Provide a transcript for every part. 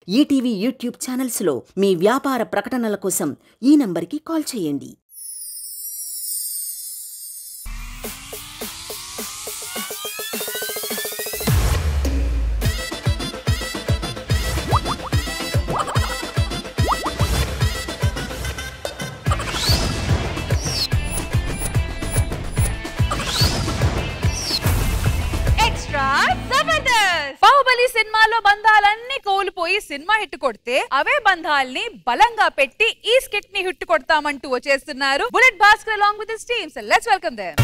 ETV YouTube ఛానల్స్లో మీ వ్యాపార ప్రకటనల కోసం ఈ నంబర్కి కాల్ చేయండి ఎక్స్ట్రా జబర్దస్త్ బాహుబలి సినిమాలో బంధాలన్నీ కోల్పోయి సినిమా హిట్ కొడితే అవే బంధాల్ని బలంగా పెట్టి ఈ స్కిట్ ని హిట్ కొడతామంటూ వచ్చేస్తున్నారు Bullet Bhaskar along with teams let's welcome them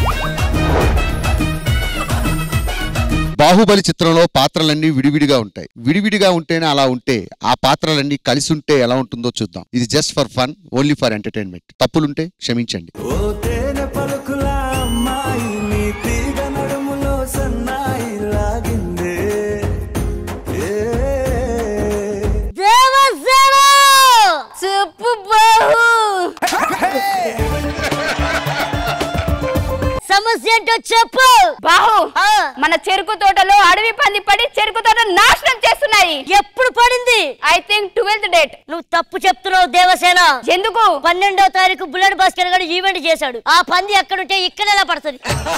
Baahubali చిత్రంలో పాత్రలన్నీ విడివిడిగా ఉంటాయి విడివిడిగా ఉంటేనే అలా ఉంటే ఆ పాత్రలన్నీ కలిసి ఉంటే ఎలా ఉంటుందో చూద్దాం ఇది just for fun only for entertainment తప్పులుంటే క్షమించండి ఓ తేనె పలుకుల అమ్మాయి నీ తీగ నడుములో సన్నాయి లాగిందే ఏ దేవసేన చెప్పు బాహు సమస్య ఏంటో చెప్పు బాహు ఆ, మన చెరుకు తోటలో అడవి పంది పడి చెరుకు తోట నాశనం చేస్తున్నాయి ఎప్పుడు పడింది ఐ థింక్ ట్వెల్త్ డేట్ నువ్వు తప్పు చెప్తున్నావు దేవసేన ఎందుకు పన్నెండో తారీఖు బుల్లెట్ భాస్కర్ గారు ఈవెంట్ చేశాడు ఆ పంది ఎక్కడుంటే ఇక్కడేలా పడుతుంది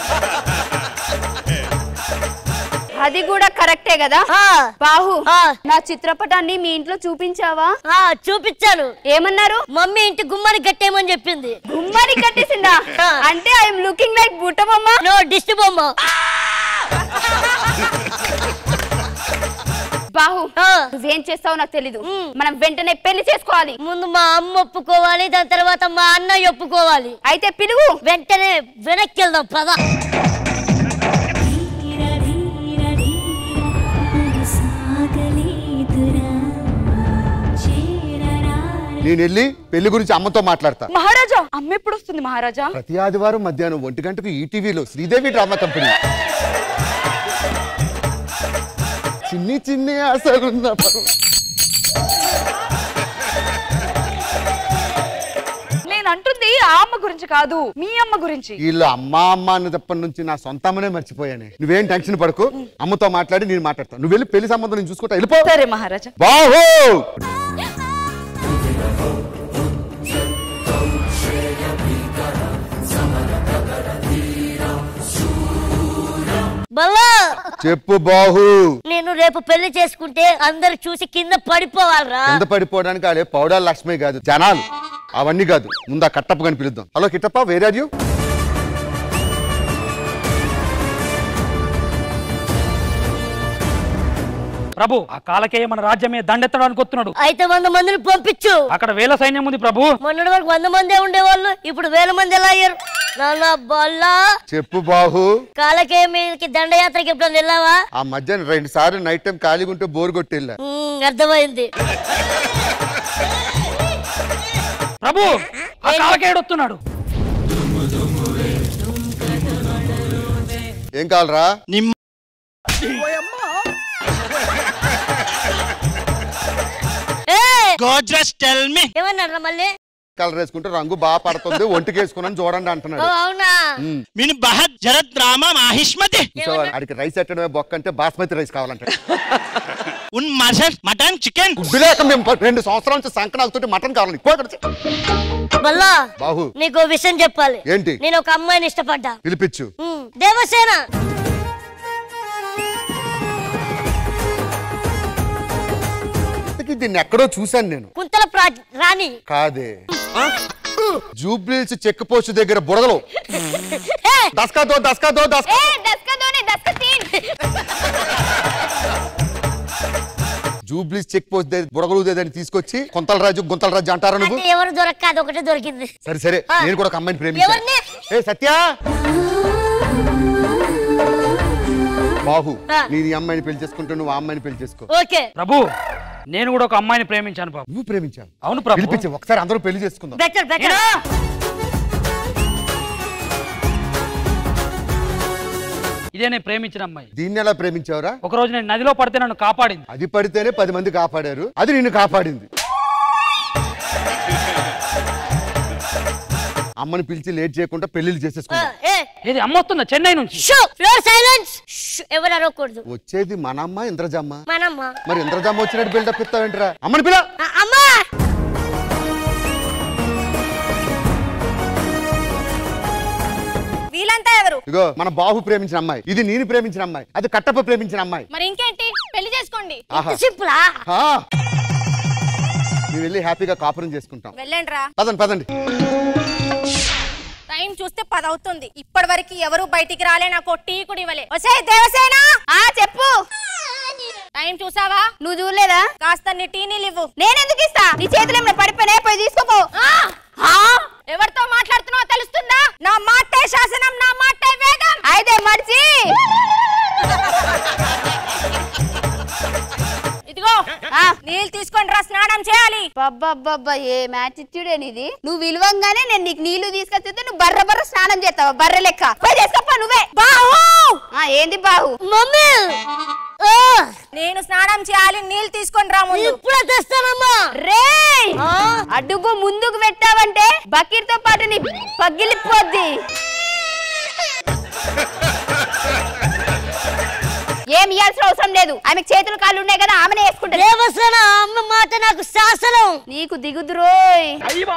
అది కూడా కరెక్టే కదా ఆ, బాహు ఆ. నా చిత్రపటాన్ని మీ ఇంట్లో చూపించావా ఆ, చూపించాను ఏమన్నారు మమ్మీ ఇంటి గుమ్మానికి కట్టేయమని చెప్పింది గుమ్మని కట్టేసిందా ఆ. అంటే ఐఎమ్ లుకింగ్ లైక్ బుట్టబొమ్మ నో దిష్టి బొమ్మ బాహు ఆ, నువ్వేం చేస్తావో నాకు తెలీదు మ్. మనం వెంటనే పెళ్లి చేసుకోవాలి ముందు మా అమ్మ ఒప్పుకోవాలి దాని తర్వాత మా అన్నయ్య ఒప్పుకోవాలి అయితే పిలువు వెంటనే వెనక్కి వెళ్దాం పద నేను వెళ్ళి పెళ్లి గురించి అమ్మతో మాట్లాడతా మహారాజా అమ్మ ఎప్పుడు వస్తుంది మహారాజా ప్రతి ఆదివారం మధ్యాహ్నం ఒంటి గంటకు ఈటీవీలో శ్రీదేవి డ్రామా కంపెనీ చిన్ని చిన్ని ఆశలున్న నేను అంటుంది ఆ అమ్మ గురించి కాదు మీ అమ్మ గురించి వీళ్ళు అమ్మా అమ్మ అన్నప్పటి నుంచి నా సొంత అమ్మనే మర్చిపోయాను నువ్వేం టెన్షన్ పడకు అమ్మతో మాట్లాడి నేను మాట్లాడతాను నువ్వు వెళ్ళి పెళ్లి సంబంధం నేను చూసుకుంటా వెళ్ళిపో సరే మహారాజా బాహు బల్లా చెప్పు బాహు నేను రేపు పెళ్లి చేసుకుంటే అందరు చూసి కింద పడిపోవాలరా కింద పడిపోవడానికి ఆడే పౌడాల లక్ష్మే కాదు జనాలు అవన్నీ కాదు ముందు ఆ కట్టప్ప కని పిలుద్దాం హలో కిట్టప్ప వేరే యూ ప్రభు ఆ కాలకేయ మన రాజ్యమే దండెత్తడానికి వస్తున్నాడు అయితే వంద మందిని పంపించు అక్కడ వేల సైన్యం ఉంది ప్రభు మొన్నటి వరకు వంద మందే ఉండేవాళ్ళు ఇప్పుడు వేల మంది ఎలా అయ్యారు నాన్న బల్లా చెప్పు బాహు కాలకే మీదకి దండయాత్రకి ఎప్పుడు వెళ్ళావా ఆ మధ్యాహ్నం రెండు సార్లు నైట్ టైం ఖాళీగా ఉంటే బోర్ కొట్టెళ్ళా ఉమ్, అర్థమైంది ప్రభు ఆ కాలకేయుడు వస్తున్నాడు ఏం కావాలరా ఏయ్! గోడ్రస్ టెల్ మీ ఏమన్నారా మళ్ళీ కలర్ వేసుకుంటే రంగు బాగా పడుతుంది ఒంటికి వేసుకున్నాను చూడండి ఓ అంటున్నాడు అవునా ఉమ్. మిన్ బహత్ జరత్ రామా మాహిష్మతి చూసావా? ఆడికి రైస్ ఎట్టడమే బొక్క అంటే బాస్మతి రైస్ కావాలంట ఉన్ మటన్ మటన్ చికెన్ గుడ్డు లేక మేము ప- రెండు సంవత్సరాల నుంచి సంకనాలతోటి మటన్ కావాలి పో ఇక్కడికి. బల్లా బాహు నీకు ఓ విషయం చెప్పాలి ఏంటి నేను ఒక అమ్మాయిని ఇష్టపడ్డా పిలిపించు ఉమ్, దేవసేన ఇంతకీ దీన్ని ఎక్కడో చూశాను నేను కుంతల ప్రా- రాణి కాదే జూబ్లీస్ చెక్ పోస్ట్ దగ్గర బుడగలు ఏయ్! దస్కాతో దస్కాతో దస్కా ఏ దస్క దోనే దస్క తీన్ జూబ్లీస్ చెక్ పోస్ట్ దగ్గర బుడగలు దేదని తీసుకొచ్చి కొంతల రాజు గుంతల రాజు అంటారా నువ్వు అంటే ఎవరు దొరక్క అది ఒకటే దొరికింది సరే సరే ఆ. నేను కూడా ఒక అమ్మాయిని ప్రేమించాను ఎవరిని? ఏ సత్య బాహు ఆ. నేను ఈ అమ్మాయిని పెళ్లి చేసుకుంటే నువ్వు ఆ అమ్మాయిని పెళ్లి చేసుకో ఓకే ప్రభు నేను కూడా ఒక అమ్మాయిని ప్రేమించాను ప్రభు నువ్వు ప్రేమించావు అవును ప్రభు పిలిపించి ఒకసారి అందరూ పెళ్లి చేసుకుందాం బెటర్ బెటర్ ఇదే నేను ప్రేమించిన అమ్మాయి దీన్ని ఎలా ప్రేమించావురా ఒక రోజు నేను నదిలో పడితే నన్ను కాపాడింది అది పడితేనే పది మంది కాపాడారు అది నిన్ను కాపాడింది అమ్మని పిలిచి లేట్ చేయకుండా పెళ్లిళ్ళు ఆ, చేసేసుకుందాం ఏ ఏది అమ్మ వస్తుందా చెన్నై నుంచి షో ఫ్లోర్ సైలెన్స్ ఎవరు అరవకూడదు వచ్చేది మన అమ్మ ఇంద్రజమ్మ మనమ్మ మరి ఇంద్రజమ్మ వచ్చినట్టు బిల్డప్ ఇస్తావేంట్రా అమ్మని పిల్ల ఆ, అమ్మా వీళ్ళంతా ఎవరు ఇగో మన బాహు ప్రేమించిన అమ్మాయి ఇది నేను ప్రేమించిన అమ్మాయి అది కట్టప్ప ప్రేమించిన అమ్మాయి మరి ఇంకేంటి పెళ్లి చేసుకోండి ఆహా సింపులా ఆ. మేము వెళ్ళి హ్యాపీగా కాపురం చేసుకుంటాం వెళ్ళండి రా పదండి పదండి టైం చూస్తే పది అవుతుంది ఇప్పటి వరకు ఎవరు బయటికి రాలే నాకు ఓ టీ కూడా ఇవ్వలే వసే దేవసేన ఆ చెప్పు టైం చూసావా నువ్వు చూడలేదా కాస్త నీ టీ నీళ్ళు ఇవ్వు నేనెందుకు ఇస్తా నీ చేతులు ఏమైనా పడిపోయినా పోయి తీసుకోపో ఎవరితో మాట్లాడుతున్నావో తెలుస్తుందా నా మాటే శాసనం నా మాటే వేదం అయితే మడిచి ఇదిగో నీళ్ళు తీసుకొని రా స్నానం చేయాలి అబ్బబ్బబ్బా ఏ యాటిట్యూడ్ ఇది నువ్వు విలువంగానే నేను నీకు నీళ్లు తీసుకొచ్చితే నువ్వు బర్ర బర్ర స్నానం చేస్తావా బర్ర లెక్క పోయి చేసుకోప్పా నువ్వే బాహు ఆ, ఏంది బాహు మమ్మీ ఆ, నేను స్నానం చేయాలి నీళ్ళు తీసుకొని రా ముందు ఇప్పుడే తెస్తానమ్మా రే అడుగు ముందుకు పెట్టావంటే బకీర్ తో పాటు నీ పగిలిపోద్ది ఏం ఇయ్యాల్సిన అవసరం లేదు ఆమెకు చేతులు కాళ్ళు ఉన్నాయి కదా ఆమెనే వేసుకుంటది దేవసేన అమ్మ మాట నాకు శాసనం నీకు దిగుదురోయ్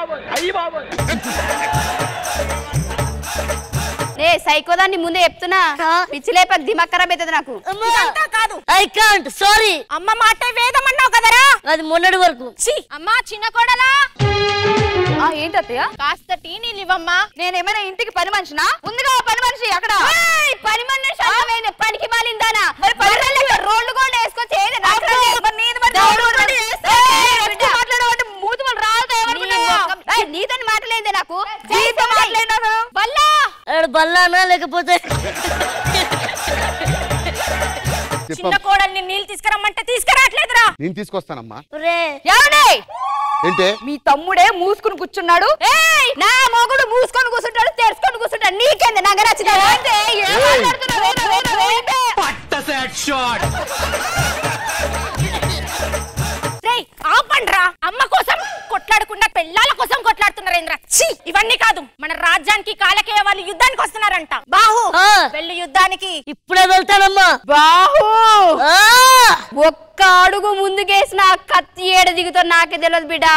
ఏ సైకోదాన్ని ముందే చెప్తున్నా పిచ్చి లేపక దిమాగ్ ఖరాబ్ అవుతుంది నాకు ఇదంతా కాదు ఐ కాంట్ సారీ అమ్మ మాట వేదం అన్నావు కదరా అది మొన్నటి వరకు ఛీ, అమ్మా చిన్న కోడలా ఆ, ఏంటత్తయ్య కాస్త టీ నీళ్ళు ఇవ్వమ్మా నేనేమైనా ఇంటికి పని మనిషినా ఉందిగా ఓ పని మనిషి అక్కడ ఏయ్, పని మనిషి అంటావేంది? పనికి మాలిందానా మరి పని మనిషి రోడ్లు కూడా వేసుకొచ్చి ఏది నాకు రాలేదు. మరి నీది మరి రోడ్డు కూడా వేస్తే ఎప్పుడు మాట్లాడమంటే మూతి వాళ్ళు రాదు ఏమనుకున్నావు? ఏయ్, నీతోని మాటలేంది నాకు నీతో మాట్లాడినాను బల్లా ఆడ బల్లానా లేకపోతే చిన్న కోడల్ని నీళ్ళు తీసుకురమ్మంటే తీసుకురావట్లేదురా నేను తీసుకొస్తానమ్మా రే ఏమండి ఏంటే మీ తమ్ముడే మూసుకుని కూర్చున్నాడు ఏయ్ నా మొగుడు మూసుకొని కూర్చుంటాడు తెరుచుకొని కూర్చుంటాడు నీకేంది నగరచ్చిన రేయ్ ఆపండ్రా అమ్మ కోసం కొట్లాడకుండా పెళ్ళాల కోసం కొట్లాడుతున్నారేంద్రా ఛీ ఇవన్నీ కాదు మన రాజ్యానికి కాలకేయ వాళ్ళు యుద్ధానికి వస్తున్నారంట బాహు ఆ. వెళ్ళి యుద్ధానికి ఇప్పుడే వెళ్తానమ్మా బాహు ఆ! ఒక్క అడుగు ముందుకేసిన ఆ కత్తి ఏడ దిగుతో నాకే తెలియదు బిడ్డ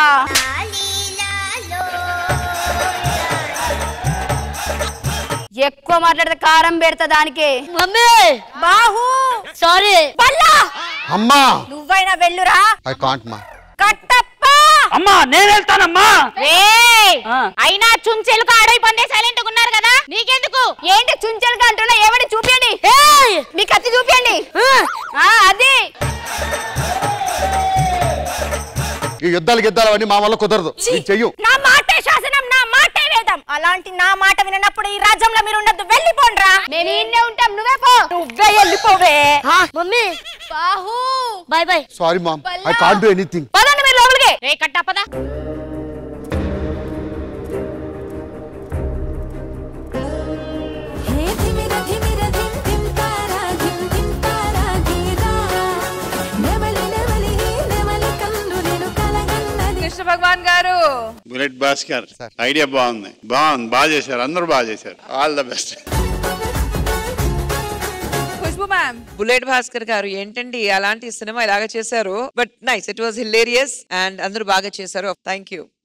ఎక్కువ మాట్లాడితే కారం పెడతా దానికే మమ్మీ బాహు సారీ బల్లా అమ్మా నువ్వైనా వెళ్ళురా ఐ కాంట్ మా కట్టప్ప అమ్మా నేను వెళ్తానమ్మా రేయ్! ఆ. అయినా చుంచెలుక అడవి పందే సైలెంట్ గా ఉన్నారు కదా నీకెందుకు ఏంటి చుంచెలుగా అంటున్నా ఏమని చూపించండి ఏయ్! మీ కత్తి చూపించండి ఆ! ఆ, అది ఈ యుద్ధాలు గిద్దాలు అవన్నీ మా వల్ల కుదరదు ఇది చెయ్యు నా మాటే శాసనం నా మాటే వేదం అలాంటి నా మాట వినప్పుడు ఈ రాజ్యంలో మీరు ఉండద్దు వెళ్ళిపోండ్రా మేము ఈయన్నే ఉంటాం నువ్వే పో నువ్వే వెళ్ళిపోవే ఆ, మమ్మీ బాహు bye bye sorry mum I can't do anything పదండి మీరు లోపలికి రే కట్టా పద కృష్ణ భగవాన్ గారు బుల్లెట్ భాస్కర్ ఐడియా బాగుంది బాగుంది బాగా చేశారు అందరూ బాగా చేశారు all the best Khushbu ma'am Bullet Bhaskar garu ఏంటండి అలాంటి సినిమా ఇలాగ చేశారు but nice it was hilarious and అందరూ బాగా చేశారు థ్యాంక్ యూ